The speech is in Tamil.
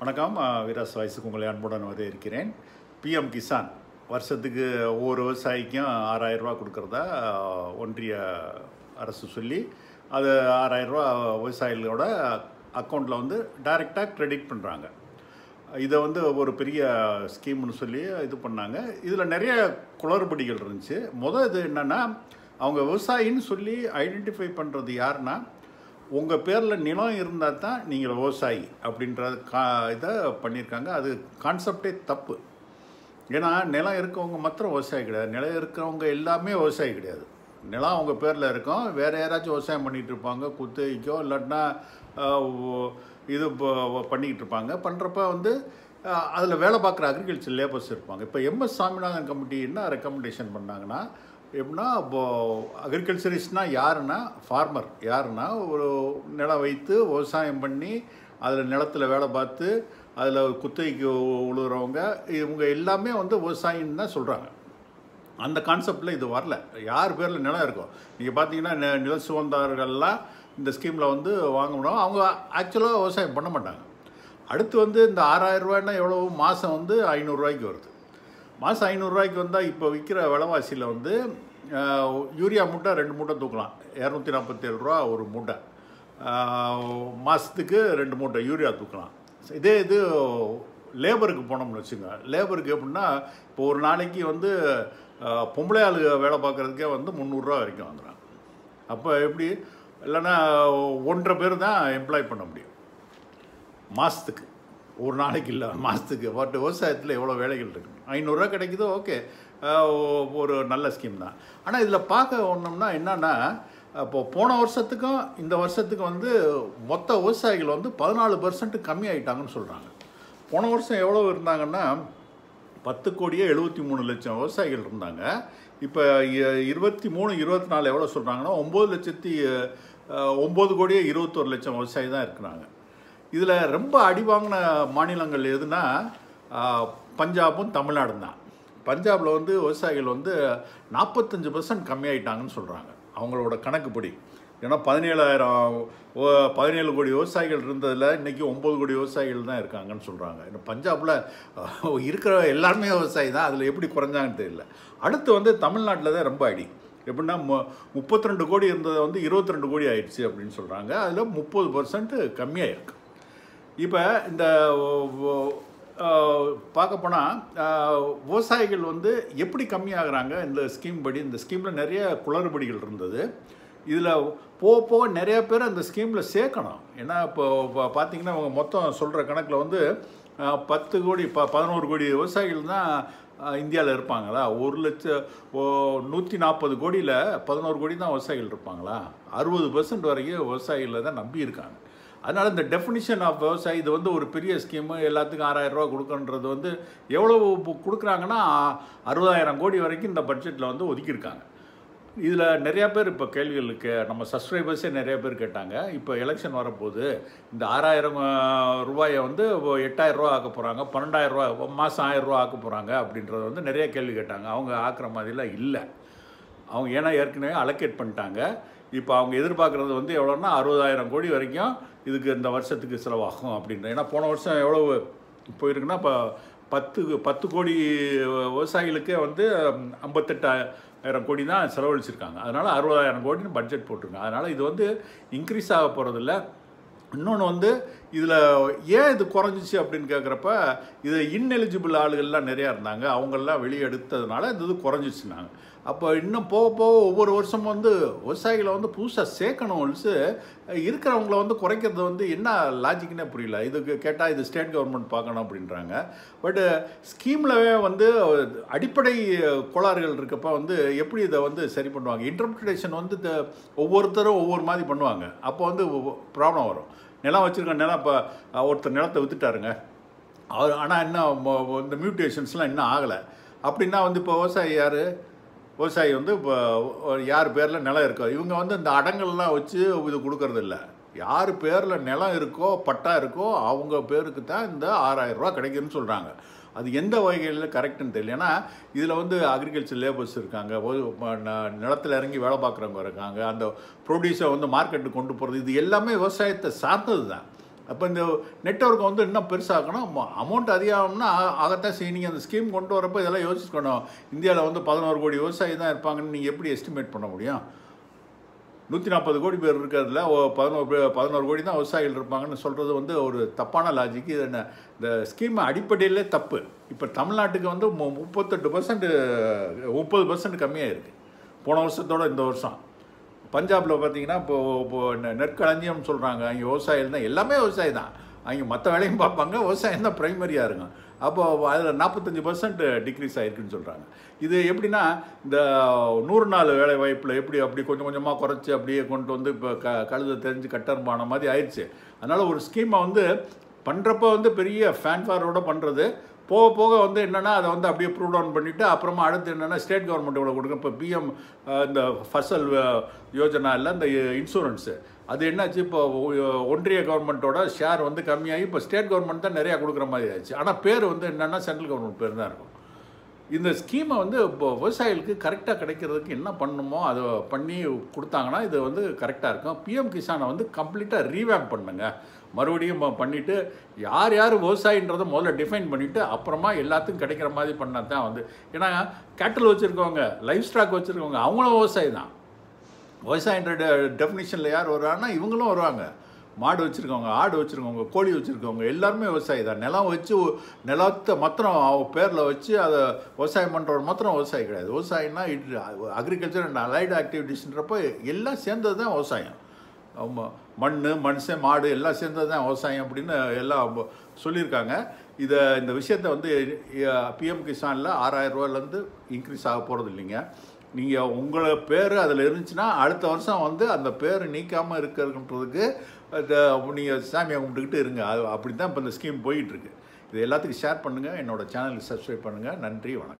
வணக்கம் வீராஸ் வாய்ஸுக்கு உங்களை அன்புடன் வர இருக்கிறேன் பிஎம் கிசான் வருஷத்துக்கு ஒவ்வொரு விவசாயிக்கும் ஆறாயிரம் ரூபா கொடுக்குறதா ஒன்றிய அரசு சொல்லி அது ஆறாயிரம் ரூபா விவசாயிகளோட அக்கௌண்ட்டில் வந்து டைரெக்டாக கிரெடிட் பண்ணுறாங்க இதை வந்து ஒரு பெரிய ஸ்கீம்னு சொல்லி இது பண்ணாங்க இதில் நிறைய குளறுபடிகள் இருந்துச்சு முதல் இது என்னென்னா அவங்க விவசாயின்னு சொல்லி ஐடென்டிஃபை பண்ணுறது யாருன்னா உங்கள் பேரில் நிலம் இருந்தால் தான் நீங்கள் விவசாயி அப்படின்ற கா இதை பண்ணியிருக்காங்க அது கான்செப்டே தப்பு ஏன்னா நிலம் இருக்கவங்க மாத்திரம் விவசாயி கிடையாது நிலம் இருக்கிறவங்க எல்லாமே விவசாயி கிடையாது நிலம் அவங்க பேரில் இருக்கும் வேறு யாராச்சும் விவசாயம் பண்ணிகிட்டு இருப்பாங்க குத்தகைக்கோ இல்லாட்டினா ஆஹ், ஓ- இது ப- பண்ணிக்கிட்டு இருப்பாங்க பண்ணுறப்ப வந்து அதில் வேலை பார்க்குற அக்ரிகல்ச்சர் லேபர்ஸ் இருப்பாங்க இப்போ எம்எஸ் சாமிநாதன் கமிட்டி என்ன ரெக்கமெண்டேஷன் பண்ணாங்கன்னா எப்படின்னா இப்போ அக்ரிகல்ச்சரிஸ்ட்னால் யாருன்னா ஃபார்மர் யாருன்னா ஒரு நிலம் வைத்து விவசாயம் பண்ணி அதில் நிலத்தில் வேலை பார்த்து அதில் குத்தகைக்கு உழுகிறவங்க இவங்க எல்லாமே வந்து விவசாயின்னு தான் சொல்கிறாங்க அந்த கான்செப்டில் இது வரல யார் பேரில் நிலம் இருக்கும் நீங்கள் பார்த்தீங்கன்னா நி- நில சுதந்தார்கள்லாம் இந்த ஸ்கீமில் வந்து வாங்கணும் அவங்க ஆக்சுவலாக விவசாயம் பண்ண மாட்டாங்க அடுத்து வந்து இந்த ஆறாயிரம் ரூபாய்னா எவ்வளோ மாதம் வந்து ஐநூறுரூவாய்க்கு வருது மாதம் ஐநூறுரூவாய்க்கு வந்தால் இப்போ விற்கிற விலைவாசியில் வந்து ஆஹ், யூரியா மூட்டை ரெண்டு மூட்டை தூக்கலாம் இரநூத்தி நாற்பத்தேழு ரூபா ஒரு மூட்டை மாதத்துக்கு ரெண்டு மூட்டை யூரியா தூக்கலாம் இதே இது லேபருக்கு போனோம்னு வச்சுங்க லேபருக்கு எப்படின்னா இப்போ ஒரு நாளைக்கு வந்து ஆஹ், பொம்பளை ஆளு வேலை பார்க்குறதுக்கே வந்து முந்நூறுரூவா வரைக்கும் வந்துடுறாங்க அப்போ எப்படி இல்லைன்னா ஒன்றரை பேர் தான் எம்ப்ளாய் பண்ண முடியும் மாதத்துக்கு ஒரு நாளைக்கு இல்லை மாதத்துக்கு பட் விவசாயத்தில் எவ்வளோ வேலைகள் இருக்கு ஐநூறுரூவா கிடைக்குதோ ஓகே ஒரு நல்ல ஸ்கீம் தான் ஆனால் இதில் பார்க்க ஒன்றோம்னா என்னன்னா இப்போ போன வருஷத்துக்கும் இந்த வருஷத்துக்கும் வந்து மொத்த விவசாயிகள் வந்து பதினாலு பர்சன்ட் கம்மி ஆயிட்டாங்கன்னு சொல்கிறாங்க போன வருஷம் எவ்வளோ இருந்தாங்கன்னா பத்து கோடியே எழுபத்தி மூணு லட்சம் விவசாயிகள் இருந்தாங்க இப்போ இருபத்தி மூணு இருபத்தி நாலு எவ்வளோ சொல்கிறாங்கன்னா ஒம்பது லட்சத்தி அஹ், ஒம்பது கோடியே இருபத்தொரு லட்சம் விவசாயி தான் இருக்கிறாங்க இதில் ரொம்ப அடி வாங்கின மாநிலங்கள் எதுனா ஆஹ், பஞ்சாபும் தமிழ்நாடும் தான் பஞ்சாபில் வந்து விவசாயிகள் வந்து நாற்பத்தஞ்சு பர்சன்ட் கம்மியாயிட்டாங்கன்னு சொல்கிறாங்க அவங்களோட கணக்குப்படி ஏன்னா பதினேழாயிரம் ஓ- பதினேழு கோடி விவசாயிகள் இருந்ததில் இன்றைக்கி ஒம்பது கோடி விவசாயிகள் தான் இருக்காங்கன்னு சொல்கிறாங்க இன்னும் பஞ்சாபில் அஹ், இருக்கிற எல்லாருமே விவசாயி தான் அதில் எப்படி குறைஞ்சாங்கன்னு தெரியல அடுத்து வந்து தமிழ்நாட்டில் தான் ரொம்ப அடி எப்படின்னா மு முப்பத்தி ரெண்டு கோடி இருந்ததை வந்து இருபத்தி ரெண்டு கோடி ஆயிடுச்சு அப்படின்னு சொல்கிறாங்க அதில் முப்பது பர்சன்ட் கம்மியாக இருக்கு இப்போ இந்த பார்க்க போனால் விவசாயிகள் வந்து எப்படி கம்மியாகிறாங்க இந்த ஸ்கீம் படி இந்த ஸ்கீமில் நிறைய குளறுபடிகள் இருந்தது இதில் போக போக நிறைய பேர் அந்த ஸ்கீமில் சேர்க்கணும் ஏன்னா இப்போ இப்போ பார்த்தீங்கன்னா அவங்க மொத்தம் சொல்கிற கணக்கில் வந்து அஹ், பத்து கோடி ப பதினோரு கோடி விவசாயிகள் தான் இந்தியாவில் இருப்பாங்களா ஒரு லட்சம் ஓ நூற்றி நாற்பது கோடியில் பதினோரு கோடி தான் விவசாயிகள் இருப்பாங்களா அறுபது பர்சன்ட் வரைக்கும் விவசாயிகளை தான் நம்பி இருக்காங்க அதனால் இந்த டெஃபினிஷன் ஆஃப் விவசாயி இது வந்து ஒரு பெரிய ஸ்கீமு எல்லாத்துக்கும் ஆறாயிரம் ரூபா கொடுக்கன்றது வந்து எவ்வளோ இப்போ கொடுக்குறாங்கன்னா அறுபதாயிரம் கோடி வரைக்கும் இந்த பட்ஜெட்டில் வந்து ஒதுக்கியிருக்காங்க இதில் நிறையா பேர் இப்போ கேள்விகளுக்கு நம்ம சப்ஸ்கிரைபர்ஸே நிறைய பேர் கேட்டாங்க இப்போ எலெக்ஷன் வரப்போகுது இந்த ஆறாயிரம் ரூபாயை வந்து இப்போ எட்டாயிரம் ரூபா ஆக்க போகிறாங்க பன்னெண்டாயிரம் ரூபா மாதம் ஆயிரம் ரூபா ஆக்க போகிறாங்க அப்படின்றது வந்து நிறைய கேள்வி கேட்டாங்க அவங்க ஆக்குற மாதிரிலாம் இல்லை அவங்க ஏன்னா ஏற்கனவே அலோகேட் பண்ணிட்டாங்க இப்போ அவங்க எதிர்பார்க்குறது வந்து எவ்வளோன்னா அறுபதாயிரம் கோடி வரைக்கும் இதுக்கு இந்த வருஷத்துக்கு செலவாகும் அப்படின்ற ஏன்னா போன வருஷம் எவ்வளோ போயிருக்குன்னா இப்போ பத்து பத்து கோடி விவசாயிகளுக்கே வந்து ஐம்பத்தெட்டாயிரம் கோடி தான் செலவழிச்சிருக்காங்க அதனால் அறுபதாயிரம் கோடின்னு பட்ஜெட் போட்டிருக்காங்க அதனால் இது வந்து இன்க்ரீஸ் ஆக போகிறதில்ல இன்னொன்று வந்து இதில் ஏன் இது குறைஞ்சிச்சு அப்படின்னு கேட்குறப்ப இது இன்எலிஜிபிள் ஆளுகள்லாம் நிறையா இருந்தாங்க அவங்கெல்லாம் வெளியே எடுத்ததுனால இந்த இது குறைஞ்சிச்சுனாங்க அப்போ இன்னும் போக போக ஒவ்வொரு வருஷமும் வந்து விவசாயிகளை வந்து புதுசாக சேர்க்கணும் ஒழிச்சு இருக்கிறவங்கள வந்து குறைக்கிறது வந்து என்ன லாஜிக்னே புரியல இதுக்கு கேட்டால் இது ஸ்டேட் கவர்மெண்ட் பார்க்கணும் அப்படின்றாங்க பட்டு ஸ்கீம்லவே வந்து அடிப்படை கோளாறுகள் இருக்கப்ப வந்து எப்படி இதை வந்து சரி பண்ணுவாங்க இன்டர்பிரிட்டேஷன் வந்து இந்த ஒவ்வொருத்தரும் ஒவ்வொரு மாதிரி பண்ணுவாங்க அப்போ வந்து ப்ராப்ளம் வரும் நிலம் வச்சுருக்க நிலம் இப்போ ஒருத்தர் நிலத்தை வித்துட்டாருங்க அவர் ஆனால் இன்னும் மொ- இந்த மியூட்டேஷன்ஸ்லாம் இன்னும் ஆகலை அப்படின்னா வந்து இப்போ விவசாயி யார் விவசாயி வந்து இப்போ யார் பேரில் நிலம் இருக்கோ இவங்க வந்து இந்த அடங்கல்லாம் வச்சு இது கொடுக்கறது இல்ல யார் பேரில் நிலம் இருக்கோ பட்டா இருக்கோ அவங்க பேருக்கு தான் இந்த ஆறாயிரம் ரூபாய் கிடைக்குதுன்னு சொல்கிறாங்க அது எந்த வகையில் கரெக்டுன்னு தெரியல ஏன்னா இதில் வந்து அக்ரிகல்ச்சர் லேபர்ஸ் இருக்காங்க ஒரு ம- ந- நிலத்துல இறங்கி வேலை பார்க்குறவங்க இருக்காங்க அந்த ப்ரொடியூஸை வந்து மார்க்கெட்டுக்கு கொண்டு போகிறது இது எல்லாமே விவசாயத்தை சார்ந்தது தான் அப்போ இந்த நெட்ஒர்க்கை வந்து இன்னும் பெருசாக்கணும் அமௌண்ட் அதிகம்னா ஆ- ஆகத்தான் செய்யும் நீங்கள் அந்த ஸ்கீம் கொண்டு வரப்போ இதெல்லாம் யோசிச்சுக்கணும் இந்தியாவில் வந்து பதினோரு கோடி விவசாயி தான் இருப்பாங்கன்னு நீங்கள் எப்படி எஸ்டிமேட் பண்ண முடியும் நூற்றி நாற்பது கோடி பேர் இருக்கிறதுல ஓ பதினோரு பே- பதினோரு கோடி தான் விவசாயிகள் இருப்பாங்கன்னு சொல்கிறது வந்து ஒரு தப்பான லாஜிக்கு இது என்ன இந்த ஸ்கீம் அடிப்படையிலே தப்பு இப்போ தமிழ்நாட்டுக்கு வந்து மு- முப்பத்தெட்டு பர்சன்ட் முப்பது பர்சன்ட் கம்மியாக இருக்குது போன வருஷத்தோட இந்த வருஷம் பஞ்சாபில் பார்த்தீங்கன்னா இப்போ இப்போ நெ- நெற்களஞ்சியம் சொல்கிறாங்க அங்கே விவசாயிகள் தான் எல்லாமே விவசாயி தான் அவங்க மற்ற வேலையும் பார்ப்பாங்க விவசாயம் தான் ப்ரைமரியாக இருக்கும் அப்போ அதில் நாற்பத்தஞ்சு பர்சன்ட் டிக்ரீஸ் ஆயிருக்குன்னு சொல்கிறாங்க இது எப்படின்னா இந்த நூறு நாள் வேலை வாய்ப்பில் எப்படி அப்படி கொஞ்சம் கொஞ்சமாக குறைச்சி அப்படியே கொண்டு வந்து இப்போ க கழுதை தெரிஞ்சு கட்டர்பான மாதிரி ஆயிடுச்சு அதனால் ஒரு ஸ்கீமை வந்து பண்ணுறப்ப வந்து பெரிய ஃபேன்ஃபாரோட பண்ணுறது போக போக வந்து என்னென்னா அதை வந்து அப்படியே ப்ரூவ் டவுன் பண்ணிவிட்டு அப்புறமா அடுத்து என்னென்னா ஸ்டேட் கவர்மெண்ட் இவ்வளோ கொடுக்கும் இப்போ பிஎம் இந்த ஃபசல் அஹ், யோஜனா இல்லை இந்த இன்சூரன்ஸு அது என்னாச்சு இப்போ ஒ- ஒன்றிய கவர்மெண்ட்டோட ஷேர் வந்து கம்மியாகி இப்போ ஸ்டேட் கவர்மெண்ட் தான் நிறையா கொடுக்குற மாதிரி ஆயிடுச்சு ஆனால் பேர் வந்து என்னென்னா சென்ட்ரல் கவர்மெண்ட் பேர் தான் இருக்கும் இந்த ஸ்கீமை வந்து இப்போ விவசாயிகளுக்கு கரெக்டாக கிடைக்கிறதுக்கு என்ன பண்ணணுமோ அதை பண்ணி கொடுத்தாங்கன்னா இது வந்து கரெக்டாக இருக்கும் பிஎம் கிசானை வந்து கம்ப்ளீட்டாக ரீவேம் பண்ணுங்க மறுபடியும் ப- பண்ணிட்டு யார் யார் விவசாயின்றதை முதல்ல டிஃபைன் பண்ணிவிட்டு அப்புறமா எல்லாத்துக்கும் கிடைக்கிற மாதிரி பண்ணால் தான் வந்து ஏன்னா கேட்டல் வச்சுருக்கவங்க லைஃப் ஸ்டாக் வச்சுருக்கவங்க அவங்களும் விவசாயி தான் விவசாயன்ற டெஃபினிஷனில் யார் வருவாங்கன்னா இவங்களும் வருவாங்க மாடு வச்சுருக்கவங்க ஆடு வச்சுருக்கவங்க கோழி வச்சுருக்கவங்க எல்லாருமே விவசாயி தான் நிலம் வச்சு ஒ- நிலத்தை மாத்திரம் அவங்க பேரில் வச்சு அதை விவசாயம் பண்ணுறவர் மாத்திரம் விவசாயி கிடையாது விவசாயம்னா இட் அக்ரிகல்ச்சர் அண்ட் அலைடு ஆக்டிவிட்டீஸ்ன்றப்போ எல்லாம் சேர்ந்தது தான் விவசாயம் ஆமாம் மண் மனுஷன் மாடு எல்லாம் சேர்ந்தது தான் விவசாயம் அப்படின்னு எல்லாம் ப- சொல்லியிருக்காங்க இதை இந்த விஷயத்தை வந்து பிஎம் கிசானில் ஆறாயிரம் ரூபாயிலேருந்து இன்க்ரீஸ் ஆக போகிறது இல்லைங்க நீங்கள் உங்களை பேர் அதில் இருந்துச்சுன்னா அடுத்த வருஷம் வந்து அந்த பேர் நீக்காமல் இருக்கிறதுன்றதுக்கு நீங்கள் சாமியை கும்பிட்டுக்கிட்டு இருங்க அது அப்படி தான் இப்போ இந்த ஸ்கீம் போயிட்டுருக்கு இது எல்லாத்துக்கும் ஷேர் பண்ணுங்கள் என்னோட சேனலுக்கு சப்ஸ்கிரைப் பண்ணுங்கள் நன்றி வணக்கம்